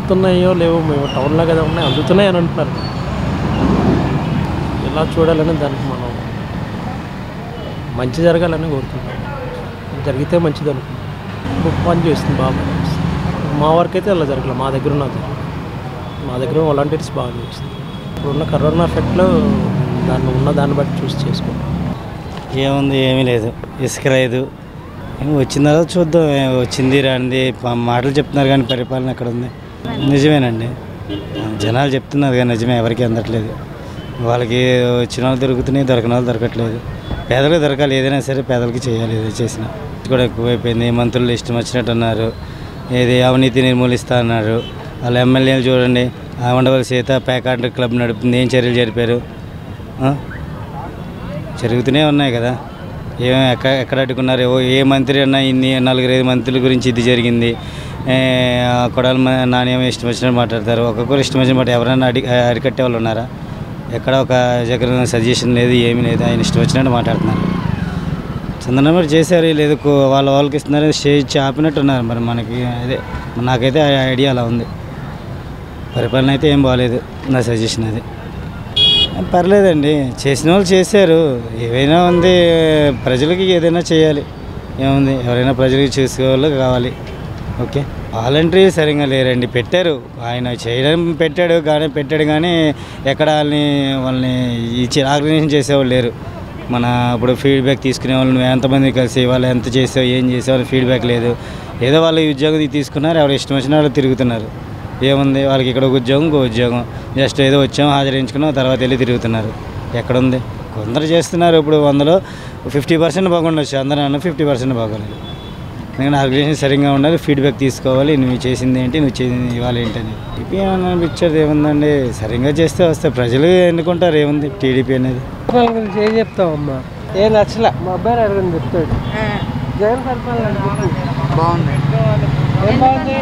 అందుతున్నాయో లేవో మేము టౌన్లో కదా ఉన్నాయి అందుతున్నాయి అని అంటున్నారు ఎలా చూడాలని దానికి మనం మంచి జరగాలని కోరుకుంటాం జరిగితే మంచిది అనుకుంటాం గొప్ప పని చేస్తుంది బాగా పని చేస్తుంది. మా వరకు అయితే అలా జరగలేదు మా దగ్గర ఉన్నది మా దగ్గర వాలంటీర్స్ బాగా చేస్తుంది ఇప్పుడున్న కరోనా ఎఫెక్ట్లో దాన్ని ఉన్న దాన్ని బట్టి చూసి చేసుకుంటాం ఏముంది ఏమీ లేదు ఇసుక లేదు ఏం వచ్చిన తర్వాత చూద్దాం ఏ వచ్చింది రాంది ప- మాటలు చెప్తున్నారు కానీ పరిపాలన ఎక్కడ ఉంది నిజమేనండి జనాలు చెప్తున్నారు కానీ నిజమే ఎవరికి అందట్లేదు వాళ్ళకి వచ్చిన వాళ్ళు దొరుకుతున్నాయి దొరకని వాళ్ళు దొరకట్లేదు పేదలకు దొరకాలి ఏదైనా సరే పేదలకి చేయాలి ఏది చేసినా ఇది కూడా ఎక్కువైపోయింది మంత్రులు ఇష్టం వచ్చినట్టు అన్నారు ఏది అవినీతి నిర్మూలిస్తా అన్నారు వాళ్ళ ఎమ్మెల్యేలు చూడండి ఆ ఉండవల్లి సీత ప్యాకాండ్ క్లబ్ నడుపుతుంది ఏం చర్యలు జరిపారు ఆ? జరుగుతూనే ఉన్నాయి కదా ఏం ఎక్కడ ఎక్కడ అడ్డుకున్నారు ఓ ఏ మంత్రి అన్నా ఇన్ని నలుగురైదు మంత్రుల గురించి ఇది జరిగింది ఏ, కొడాలి మ- నాణ్యం ఇష్టం వచ్చినట్టు మాట్లాడతారు ఒక్కొక్కరు ఇష్టం వచ్చిన మాట ఎవరైనా అడి అరికట్టే వాళ్ళు ఉన్నారా ఎక్కడ ఒక జగన్ సజెషన్ లేదు ఏమీ లేదు ఆయన ఇష్టం వచ్చినట్టు మాట్లాడుతున్నారు చందనమ్మ చేశారు లేదు కో- వాళ్ళ వాళ్ళకి ఇస్తున్నారు స్టేజ్ ఆపినట్టు ఉన్నారు మరి మనకి అదే నాకైతే ఆ ఐడియా అలా ఉంది పరిపాలన అయితే ఏం బాగాలేదు నా సజెషన్ అది పర్లేదండి చేసిన వాళ్ళు చేశారు ఏవైనా ఉంది ప్రజలకి ఏదైనా చేయాలి ఏముంది ఎవరైనా ప్రజలకి చూసుకోవాలి కావాలి ఓకే వాలంటరీ సరిగ్గా లేరండి పెట్టారు ఆయన చేయడం పెట్టాడు కానీ పెట్టాడు కానీ ఎక్కడ వాళ్ళని వాళ్ళని ఇచ్చి ఆర్గనైజేషన్ చేసేవాళ్ళు లేరు మన ఇప్పుడు ఫీడ్బ్యాక్ తీసుకునే వాళ్ళు నువ్వు ఎంతమంది కలిసి వాళ్ళు ఎంత చేసావు ఏం చేసావు ఫీడ్బ్యాక్ లేదు ఏదో వాళ్ళ ఉద్యోగం తీసుకున్నారు ఎవరు ఇష్టం వచ్చిన వాళ్ళు తిరుగుతున్నారు ఏముంది వాళ్ళకి ఇక్కడ ఒక ఉద్యోగం ఇంకో ఉద్యోగం జస్ట్ ఏదో వచ్చాము హాజరించుకున్నాం తర్వాత వెళ్ళి తిరుగుతున్నారు ఎక్కడుంది కొందరు చేస్తున్నారు ఇప్పుడు వందలో ఫిఫ్టీ పర్సెంట్ బాగుండొచ్చు అందరూ ఫిఫ్టీ పర్సెంట్ బాగోలేదు ఎందుకంటే ఆర్గనైజేషన్ సరిగ్గా ఉండాలి ఫీడ్బ్యాక్ తీసుకోవాలి నువ్వు చేసింది ఏంటి నువ్వు చేసింది ఇవాళ ఏంటని టీడీపీ అనిపించేది ఏముందండి సరిగ్గా చేస్తే వస్తే ప్రజలు ఎన్నుకుంటారు ఏముంది టీడీపీ అనేది పరిపాలన గురించి ఏం చెప్తామమ్మా ఏ నచ్చలే మా అబ్బాయి అడగని చెప్తాడు జగన్ పరిపాలన అని చెప్పు. బాగుంది ఏం బాగుంది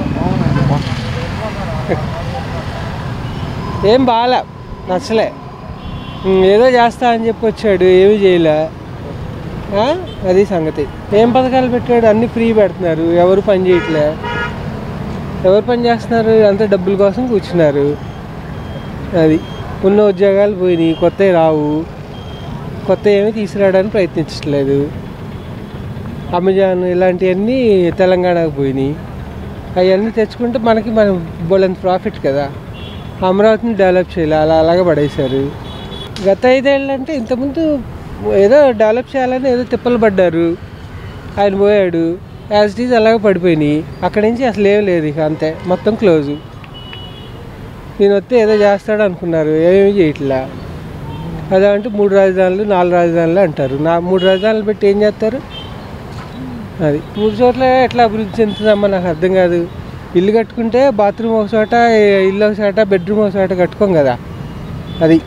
ఏం బాగాలే నచ్చలే ఉమ్, ఏదో చేస్తా అని చెప్పి వచ్చాడు ఏమీ చేయలే ఆ? అది సంగతి ఏం పథకాలు పెట్టాడు అన్ని ఫ్రీ పెడుతున్నారు ఎవరు పని చేయట్లే ఎవరు పని చేస్తున్నారు అంతా డబ్బుల కోసం కూర్చున్నారు అది ఉన్న ఉద్యోగాలు పోయినాయి కొత్తవి రావు కొత్త ఏమీ తీసుకురావడానికి ప్రయత్నించట్లేదు అమెజాన్ ఇలాంటివన్నీ తెలంగాణకు పోయినాయి అవన్నీ తెచ్చుకుంటే మనకి మన బోలంత ప్రాఫిట్ కదా అమరావతిని డెవలప్ చేయాలి అలా అలాగే పడేశారు గత ఐదేళ్ళు అంటే ఇంతకుముందు ఏదో డెవలప్ చేయాలని ఏదో తిప్పలు పడ్డారు ఆయన పోయాడు యాజ్ ఇట్ ఈజ్ అలాగే పడిపోయినాయి అక్కడి నుంచి అసలు ఏం లేదు ఇక అంతే మొత్తం క్లోజు నేను వస్తే ఏదో చేస్తాడు అనుకున్నారు ఏమీ చేయట్లా అదే అంటే మూడు రాజధానులు నాలుగు రాజధానులు అంటారు నా మూడు రాజధానులు పెట్టి ఏం చేస్తారు అది మూడు చోట్ల ఎట్లా అభివృద్ధి చెందుతుందమ్మా నాకు అర్థం కాదు ఇల్లు కట్టుకుంటే బాత్రూమ్ ఒక చోట ఇల్లు ఒక చోట బెడ్రూమ్ ఒక చోట కట్టుకోం కదా అది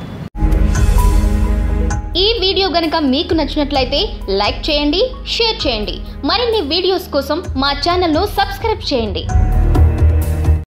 ఈ వీడియో గనుక మీకు నచ్చినట్లయితే లైక్ చేయండి షేర్ చేయండి మరిన్ని వీడియోస్ కోసం మా ఛానల్ను సబ్స్క్రైబ్ చేయండి